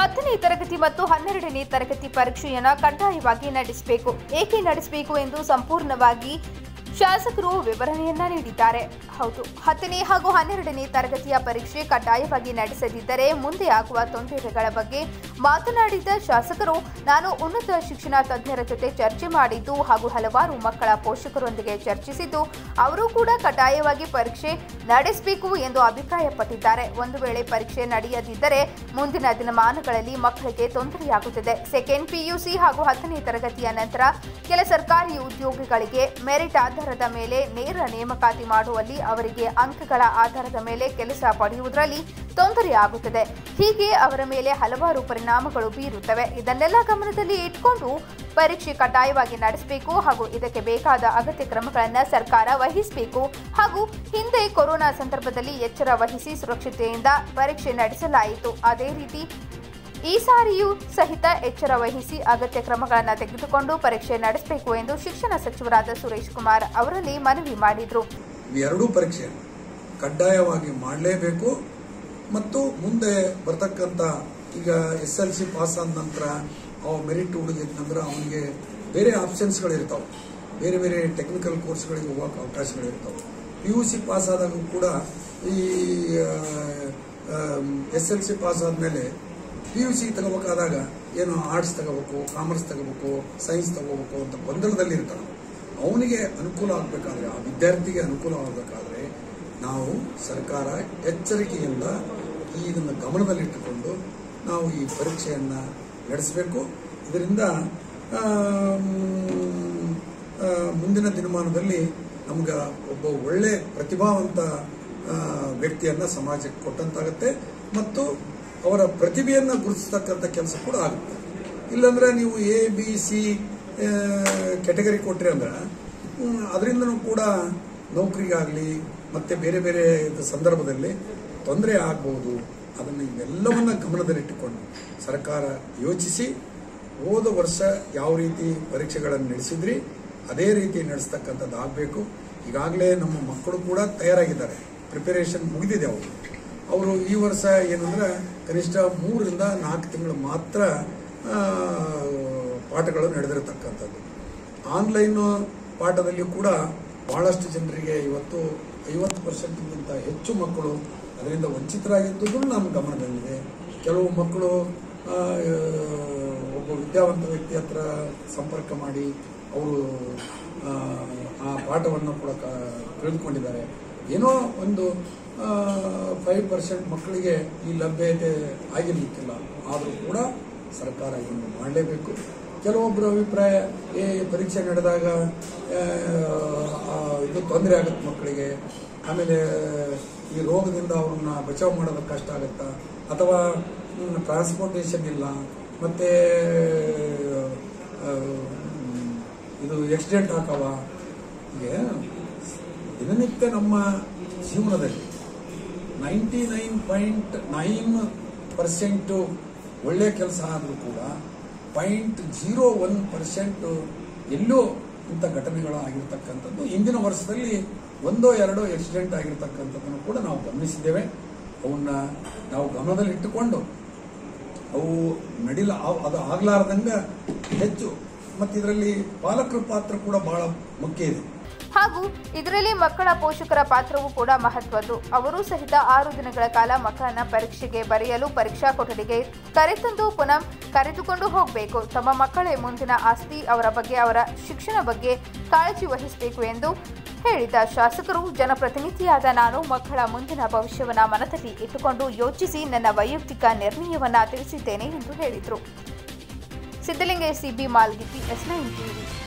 ಹತ್ತನೇ ತರಗತಿ ಮತ್ತು ಹನ್ನೆರಡನೇ ತರಗತಿ ಪರೀಕ್ಷೆಯನ್ನು ಕಡ್ಡಾಯವಾಗಿ ನಡೆಸಬೇಕು ಏಕೆ ನಡೆಸಬೇಕು ಎಂದು ಸಂಪೂರ್ಣವಾಗಿ ಶಾಸಕರು ವಿವರಣೆಯನ್ನ ನೀಡಿದ್ದಾರೆ ಹೌದು ಹತ್ತನೇ ಹಾಗೂ ಹನ್ನೆರಡನೇ ತರಗತಿಯ ಪರೀಕ್ಷೆ ಕಡ್ಡಾಯವಾಗಿ ನಡೆಸದಿದ್ದರೆ ಮುಂದೆ ಆಗುವ ತೊಂದರೆಗಳ ಬಗ್ಗೆ ಮಾತನಾಡಿದ ಶಾಸಕರು ನಾನು ಉನ್ನತ ಶಿಕ್ಷಣ ತಜ್ಞರ ಜೊತೆ ಚರ್ಚೆ ಮಾಡಿದ್ದು ಹಾಗೂ ಹಲವಾರು ಮಕ್ಕಳ ಪೋಷಕರೊಂದಿಗೆ ಚರ್ಚಿಸಿದ್ದು ಅವರು ಕೂಡ ಕಡ್ಡಾಯವಾಗಿ ಪರೀಕ್ಷೆ ನಡೆಸಬೇಕು ಎಂದು ಅಭಿಪ್ರಾಯಪಟ್ಟಿದ್ದಾರೆ ಒಂದು ವೇಳೆ ಪರೀಕ್ಷೆ ನಡೆಯದಿದ್ದರೆ ಮುಂದಿನ ದಿನಮಾನಗಳಲ್ಲಿ ಮಕ್ಕಳಿಗೆ ತೊಂದರೆಯಾಗುತ್ತದೆ ಸೆಕೆಂಡ್ ಪಿಯುಸಿ ಹಾಗೂ ಹತ್ತನೇ ತರಗತಿಯ ನಂತರ ಕೆಲ ಸರ್ಕಾರಿ ಉದ್ಯೋಗಿಗಳಿಗೆ ಮೆರಿಟ್ ಆಧಾರದ ಮೇಲೆ ನೇರ ನೇಮಕಾತಿ ಮಾಡುವಲ್ಲಿ ಅವರಿಗೆ ಅಂಕಗಳ ಆಧಾರದ ಮೇಲೆ ಕೆಲಸ ಪಡೆಯುವುದರಲ್ಲಿ ತೊಂದರೆಯಾಗುತ್ತದೆ ಹೀಗೆ ಅವರ ಮೇಲೆ ಹಲವಾರು ಪರಿಣಾಮಗಳು ಬೀರುತ್ತವೆ ಇದನ್ನೆಲ್ಲ ಗಮನದಲ್ಲಿ ಇಟ್ಕೊಂಡು ಪರೀಕ್ಷೆ ಕಡ್ಡಾಯವಾಗಿ ನಡೆಸಬೇಕು ಹಾಗೂ ಇದಕ್ಕೆ ಬೇಕಾದ ಅಗತ್ಯ ಕ್ರಮಗಳನ್ನು ಸರ್ಕಾರ ವಹಿಸಬೇಕು ಹಾಗೂ ಹಿಂದೆ ಕೊರೋನಾ ಸಂದರ್ಭದಲ್ಲಿ ಎಚ್ಚರ ವಹಿಸಿ ಸುರಕ್ಷತೆಯಿಂದ ಪರೀಕ್ಷೆ ನಡೆಸಲಾಯಿತು ಅದೇ ರೀತಿ ಈ ಸಾರಿಯೂ ಸಹಿತ ಎಚ್ಚರ ವಹಿಸಿ ಅಗತ್ಯ ಕ್ರಮಗಳನ್ನು ತೆಗೆದುಕೊಂಡು ಪರೀಕ್ಷೆ ನಡೆಸಬೇಕು ಎಂದು ಶಿಕ್ಷಣ ಸಚಿವರಾದ ಸುರೇಶ್ ಕುಮಾರ್ ಅವರಲ್ಲಿ ಮನವಿ ಮಾಡಿದರು ಎರಡೂ ಪರೀಕ್ಷೆ ಕಡ್ಡಾಯವಾಗಿ ಮಾಡಲೇಬೇಕು ಮತ್ತು ಮುಂದೆ ಬರ್ತಕ್ಕಂಥ ಈಗ ಎಸ್ ಎಲ್ ಸಿ ಪಾಸ್ ಆದ ನಂತರ ಅವ ಮೆರಿಟ್ ಹುಡುಗಿದ ನಂತರ ಅವನಿಗೆ ಬೇರೆ ಆಪ್ಷನ್ಸ್ಗಳಿರ್ತಾವೆ ಬೇರೆ ಬೇರೆ ಟೆಕ್ನಿಕಲ್ ಕೋರ್ಸ್ಗಳಿಗೆ ಹೋಗೋಕೆ ಅವಕಾಶಗಳಿರ್ತಾವೆ ಪಿ ಯು ಸಿ ಪಾಸ್ ಆದಾಗೂ ಕೂಡ ಈ ಎಸ್ ಎಲ್ ಸಿ ಪಾಸ್ ಆದಮೇಲೆ ಪಿ ಯು ಸಿ ತಗೋಬೇಕಾದಾಗ ಏನು ಆರ್ಟ್ಸ್ ತಗೋಬೇಕು ಕಾಮರ್ಸ್ ತಗೋಬೇಕು ಸೈನ್ಸ್ ತಗೋಬೇಕು ಅಂತ ಗೊಂದಲದಲ್ಲಿ ಇರ್ತಾನೆ ಅವನಿಗೆ ಅನುಕೂಲ ಆಗಬೇಕಾದ್ರೆ ಆ ವಿದ್ಯಾರ್ಥಿಗೆ ಅನುಕೂಲ ಆಗಬೇಕಾದ್ರೆ ನಾವು ಸರ್ಕಾರ ಎಚ್ಚರಿಕೆಯಿಂದ ಈ ಇದನ್ನು ಗಮನದಲ್ಲಿಟ್ಟುಕೊಂಡು ನಾವು ಈ ಪರೀಕ್ಷೆಯನ್ನು ನಡೆಸಬೇಕು ಇದರಿಂದ ಆಮ್, ಆ, ಮುಂದಿನ ದಿನಮಾನದಲ್ಲಿ ನಮ್ಗೆ ಒಬ್ಬ ಒಳ್ಳೆ ಪ್ರತಿಭಾವಂತ ಆ, ವ್ಯಕ್ತಿಯನ್ನ ಸಮಾಜಕ್ಕೆ ಕೊಟ್ಟಂತಾಗುತ್ತೆ ಮತ್ತು ಅವರ ಪ್ರತಿಭೆಯನ್ನು ಗುರುತಿಸ್ತಕ್ಕಂಥ ಕೆಲಸ ಕೂಡ ಆಗುತ್ತೆ ಇಲ್ಲಾಂದ್ರೆ ನೀವು ಎ ಬಿ ಸಿ ಕೆಟಗರಿ ಕೊಟ್ರಿ ಅಂದ್ರೆ ಅದರಿಂದನೂ ಕೂಡ ನೌಕರಿಗಾಗಲಿ ಮತ್ತೆ ಬೇರೆ ಬೇರೆ ಇದು ಸಂದರ್ಭದಲ್ಲಿ ತೊಂದರೆ ಆಗ್ಬೋದು ಅದನ್ನು ಇವೆಲ್ಲವನ್ನ ಗಮನದಲ್ಲಿಟ್ಟುಕೊಂಡು ಸರ್ಕಾರ ಯೋಚಿಸಿ ಹೋದ ವರ್ಷ ಯಾವ ರೀತಿ ಪರೀಕ್ಷೆಗಳನ್ನು ನಡೆಸಿದ್ರಿ ಅದೇ ರೀತಿ ನಡೆಸ್ತಕ್ಕಂಥದ್ದು ಆಗಬೇಕು ಈಗಾಗಲೇ ನಮ್ಮ ಮಕ್ಕಳು ಕೂಡ ತಯಾರಾಗಿದ್ದಾರೆ ಪ್ರಿಪರೇಷನ್ ಮುಗಿದಿದೆ ಅವರು ಅವರು ಈ ವರ್ಷ ಏನಂದ್ರೆ ಕನಿಷ್ಠ ಮೂರರಿಂದ ನಾಲ್ಕು ತಿಂಗಳು ಮಾತ್ರ ಆ, ಪಾಠಗಳು ನಡೆದಿರತಕ್ಕಂಥದ್ದು ಆನ್ಲೈನ್ ಪಾಠದಲ್ಲಿ ಕೂಡ ಬಹಳಷ್ಟು ಜನರಿಗೆ ಇವತ್ತು ಐವತ್ತು ಪರ್ಸೆಂಟ್ಗಿಂತ ಹೆಚ್ಚು ಮಕ್ಕಳು ಅದರಿಂದ ವಂಚಿತರಾಗಿದ್ದುದು ನಮ್ಮ ಗಮನದಲ್ಲಿದೆ ಕೆಲವು ಮಕ್ಕಳು ಆ, ಒಬ್ಬ ವಿದ್ಯಾವಂತ ವ್ಯಕ್ತಿ ಹತ್ರ ಸಂಪರ್ಕ ಮಾಡಿ ಅವರು ಆ ಪಾಠವನ್ನು ಕೂಡ ಕ- ತಿಳಿದುಕೊಂಡಿದ್ದಾರೆ ಏನೋ ಒಂದು ಫೈವ್ ಪರ್ಸೆಂಟ್ ಮಕ್ಕಳಿಗೆ ಈ ಲಭ್ಯತೆ ಆಗಿರ್ಲಿಕ್ಕಿಲ್ಲ ಆದರೂ ಕೂಡ ಸರ್ಕಾರ ಇದನ್ನು ಮಾಡಲೇಬೇಕು ಕೆಲವೊಬ್ಬರ ಅಭಿಪ್ರಾಯ ಏ ಪರೀಕ್ಷೆ ನಡೆದಾಗ ಆ, ಆ, ಇದು ತೊಂದರೆ ಆಗುತ್ತೆ ಮಕ್ಕಳಿಗೆ ಆಮೇಲೆ ಈ ರೋಗದಿಂದ ಅವ್ರನ್ನ ಬಚಾವ್ ಮಾಡೋದಕ್ಕೆ ಕಷ್ಟ ಆಗುತ್ತಾ ಅಥವಾ ಟ್ರಾನ್ಸ್ಪೋರ್ಟೇಷನ್ ಇಲ್ಲ ಮತ್ತೆ ಆ, ಇದು ಆಕ್ಸಿಡೆಂಟ್ ಆಕವ ಹೀಗೆ ದಿನನಿತ್ಯ ನಮ್ಮ ಜೀವನದಲ್ಲಿ ninety nine point nine percent ಒಳ್ಳೆ ಕೆಲಸ ಆದರೂ ಕೂಡ ಪಾಯಿಂಟ್ ಜೀರೋ ಒನ್ ಪರ್ಸೆಂಟ್ ಎಲ್ಲೋ ಇಂಥ ಘಟನೆಗಳು ಆಗಿರ್ತಕ್ಕಂಥದ್ದು ಇಂದಿನ ವರ್ಷದಲ್ಲಿ ಒಂದೋ ಎರಡೋ ಆಕ್ಸಿಡೆಂಟ್ ಆಗಿರ್ತಕ್ಕಂಥದ್ದನ್ನು ಕೂಡ ನಾವು ಗಮನಿಸಿದ್ದೇವೆ ಅವನ್ನ ನಾವು ಗಮನದಲ್ಲಿಟ್ಟುಕೊಂಡು ಅವು ನಡಿಲ ಅವ್- ಅದು ಆಗ್ಲಾರ್ದಂಗ ಹೆಚ್ಚು ಮತ್ತು ಇದರಲ್ಲಿ ಪಾಲಕರ ಪಾತ್ರ ಕೂಡ ಬಹಳ ಮುಖ್ಯ ಇದೆ ಹಾಗೂ ಇದರಲ್ಲಿ ಮಕ್ಕಳ ಪೋಷಕರ ಪಾತ್ರವೂ ಕೂಡ ಮಹತ್ವದ್ದು ಅವರು ಸಹಿತ ಆರು ದಿನಗಳ ಕಾಲ ಮಕ್ಕಳನ್ನ ಪರೀಕ್ಷೆಗೆ ಬರೆಯಲು ಪರೀಕ್ಷಾ ಕೊಠಡಿಗೆ ಕರೆತಂದು ಪುನಃ ಕರೆದುಕೊಂಡು ಹೋಗಬೇಕು ತಮ್ಮ ಮಕ್ಕಳೇ ಮುಂದಿನ ಆಸ್ತಿ ಅವರ ಬಗ್ಗೆ ಅವರ ಶಿಕ್ಷಣ ಬಗ್ಗೆ ಕಾಳಜಿ ವಹಿಸಬೇಕು ಎಂದು ಹೇಳಿದ ಶಾಸಕರು ಜನಪ್ರತಿನಿಧಿಯಾದ ನಾನು ಮಕ್ಕಳ ಮುಂದಿನ ಭವಿಷ್ಯವನ್ನ ಮನದಲ್ಲಿ ಇಟ್ಟುಕೊಂಡು ಯೋಚಿಸಿ ನನ್ನ ವೈಯಕ್ತಿಕ ನಿರ್ಣಯವನ್ನ ತಿಳಿಸಿದ್ದೇನೆ ಎಂದು ಹೇಳಿದರು Siddalingesh C B Malgiti S nine TV